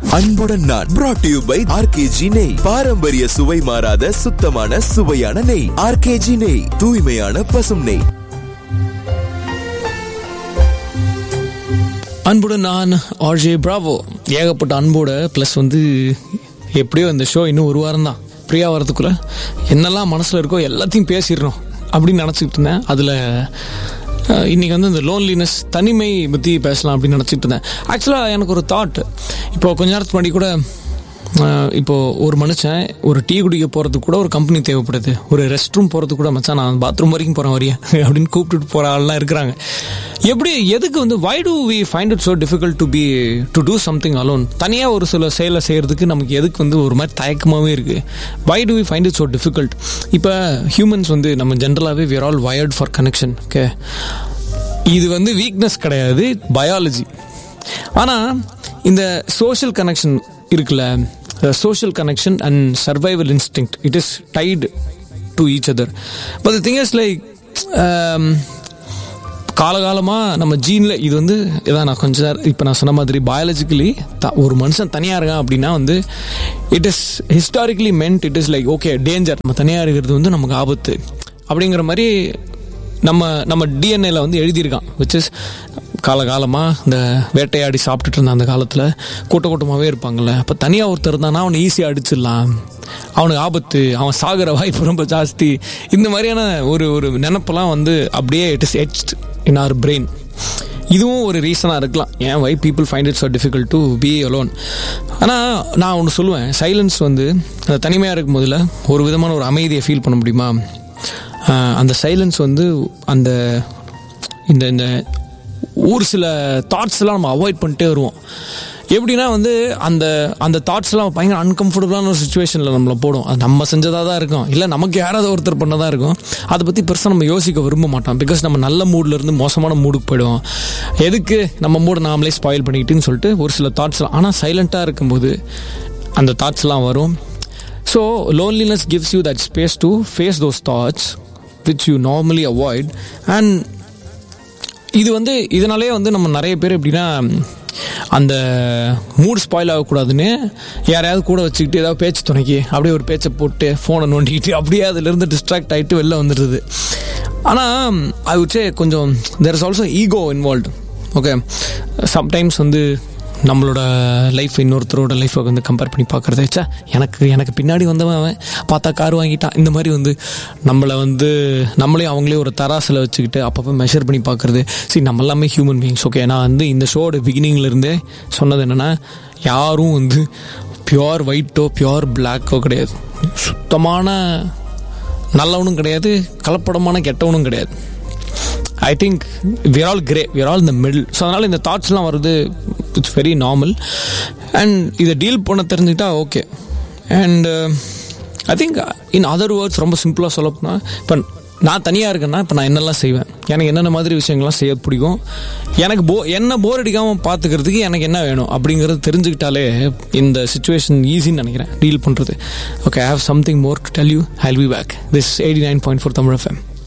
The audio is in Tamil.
அன்புடன் நான் brought to you by RKG நெய் பாரம்பரிய சுவை மாறாத சுத்தமான சுவையான நெய் ஆர்கேஜி நெய் தூய்மையான பசும் நெய் அன்புடன் நான் ஆர்ஜே பிராவோ ஏகப்பட்ட அன்போட ப்ளஸ் வந்து எப்படியோ இந்த ஷோ இன்னும் ஒரு வாரம் தான் ஃப்ரீயா வரதுக்குள்ள என்னெல்லாம் மனசில் இருக்கோ எல்லாத்தையும் பேசிடுறோம் அப்படின்னு நினச்சிக்கிட்டு இருந்தேன் அதில் இன்னைக்கு வந்து இந்த லோன்லினஸ் தனிமை பற்றி பேசலாம் அப்படின்னு நினச்சிட்டு இருந்தேன் ஆக்சுவலாக எனக்கு ஒரு தாட் இப்போ கொஞ்ச நேரத்துக்கு முன்னாடி கூட அஹ், இப்போ ஒரு மனுஷன் ஒரு டீ குடிக்க போகிறதுக்கு கூட ஒரு கம்பெனி தேவைப்படுது ஒரு ரெஸ்ட் ரூம் போகிறதுக்கு கூட மச்சான் நான் பாத்ரூம் வரைக்கும் போகிறேன் வரியா அப்படின்னு கூப்பிட்டுட்டு போகிற ஆள்லாம் இருக்கிறாங்க எப்படி எதுக்கு வந்து why do we find it so difficult to be to do something alone தனியாக ஒரு சில செயலை செய்கிறதுக்கு நமக்கு எதுக்கு வந்து ஒரு மாதிரி தயக்கமாகவே இருக்குது why do we find it so difficult இப்போ ஹியூமன்ஸ் வந்து நம்ம ஜென்ரலாகவே we're all wired for connection okay இது வந்து வீக்னஸ் கிடையாது பயாலஜி ஆனால் இந்த சோஷியல் கனெக்ஷன் இருக்குல்ல social connection and survival instinct it is tied to each other but the thing is like காலகாலமாக நம்ம ஜீனில் இது வந்து இதான் நான் கொஞ்ச நேரம் இப்போ நான் சொன்ன மாதிரி பயாலஜிக்கலி த ஒரு மனுஷன் தனியாக இருக்கான் அப்படின்னா வந்து it is historically meant it is like okay danger நம்ம தனியாக இருக்கிறது வந்து நமக்கு ஆபத்து அப்படிங்கிற மாதிரி நம்ம நம்ம டிஎன்ஏல வந்து எழுதியிருக்கான் விச் இஸ் காலகாலமாக இந்த வேட்டையாடி சாப்பிட்டுட்டு இருந்த அந்த காலத்தில் கூட்ட கூட்டமாகவே இருப்பாங்கல்ல அப்போ தனியாக ஒருத்தர் இருந்தானா அவனை ஈஸியாக அடிச்சிடலாம் அவனுக்கு ஆபத்து அவன் சாகிற வாய்ப்பு ரொம்ப ஜாஸ்தி இந்த மாதிரியான ஒரு ஒரு நினப்பெல்லாம் வந்து அப்படியே it is etched in our brain இதுவும் ஒரு ரீசனாக இருக்கலாம் ஏன் why people find it so difficult to be alone ஆனால் நான் ஒன்று சொல்லுவேன் சைலன்ஸ் வந்து அந்த தனிமையாக இருக்கும் போதில் ஒரு விதமான ஒரு அமைதியை ஃபீல் பண்ண முடியுமா ஆஹ் அந்த சைலன்ஸ் வந்து அந்த இந்த இந்த ஒரு சில தாட்ஸ்லாம் நம்ம அவாய்ட் பண்ணிட்டே வருவோம் எப்படின்னா வந்து அந்த அந்த தாட்ஸ்லாம் பயங்கர அன்கம்ஃபர்டபுளான ஒரு சுச்சுவேஷனில் நம்மளை போடும் அது நம்ம செஞ்சதாக தான் இருக்கும் இல்லை நமக்கு யாராவது ஒருத்தர் பண்ணதாக இருக்கும் அதை பற்றி பெருசாக நம்ம யோசிக்க விரும்ப மாட்டோம் பிகாஸ் நம்ம நல்ல மூட்ல இருந்து மோசமான மூடுக்கு போயிடுவோம் எதுக்கு நம்ம மூட நாமளே ஸ்பாயில் பண்ணிக்கிட்டுன்னு சொல்லிட்டு ஒரு சில தாட்ஸ்லாம் ஆனால் சைலண்ட்டாக இருக்கும்போது அந்த தாட்ஸ்லாம் வரும் so loneliness gives you that space to face those thoughts which you normally avoid and இது வந்து இதனாலே வந்து நம்ம நிறைய பேர் எப்படின்னா அந்த மூட் ஸ்பாயில் ஆகக்கூடாதுன்னு யாரையாவது கூட வச்சுக்கிட்டு ஏதாவது பேச்சு துணைக்கி அப்படியே ஒரு பேச்சை போட்டு ஃபோனை நோண்டிக்கிட்டு அப்படியே அதுலேருந்து டிஸ்ட்ராக்ட் ஆகிட்டு வெளில வந்துடுது ஆனால் ஐ would say கொஞ்சம் there is also ego involved okay sometimes வந்து நம்மளோட லைஃப் இன்னொருத்தரோட லைஃப்பை வந்து கம்பேர் பண்ணி பார்க்குறது ச்சே எனக்கு எனக்கு பின்னாடி வந்தவன் அவன் பார்த்தா கார் வாங்கிட்டான் இந்த மாதிரி வந்து நம்மளை வந்து நம்மளே அவங்களே ஒரு தராசில் வச்சுக்கிட்டு அப்பப்போ மெஷர் பண்ணி பார்க்குறது சரி நம்ம எல்லாமே ஹியூமன் பீயிங்ஸ் ஓகே நான் வந்து இந்த ஷோட பிகினிங்லேருந்தே சொன்னது என்னென்னா யாரும் வந்து பியோர் ஒயிட்டோ பியோர் பிளாக்கோ கிடையாது சுத்தமான நல்லவனும் கிடையாது கலப்படமான கெட்டவனும் கிடையாது I think we're all grey we're all இந்த மிடில் ஸோ அதனால் இந்த தாட்ஸ்லாம் வருது இட்ஸ் வெரி நார்மல் அண்ட் இதை டீல் பண்ண தெரிஞ்சுக்கிட்டா okay and I think in other words ரொம்ப சிம்பிளாக சொல்ல போனால் இப்போ நான் தனியாக இருக்கேன்னா இப்போ நான் என்னெல்லாம் செய்வேன் எனக்கு என்னென்ன மாதிரி விஷயங்கள்லாம் செய்ய பிடிக்கும் எனக்கு போ என்ன போர் அடிக்காமல் பார்த்துக்கிறதுக்கு எனக்கு என்ன வேணும் அப்படிங்கிறது தெரிஞ்சுக்கிட்டாலே இந்த சுச்சுவேஷன் ஈஸின்னு நினைக்கிறேன் டீல் பண்ணுறது okay I have something more to tell you I'll be back this eighty nine point four Tamil FM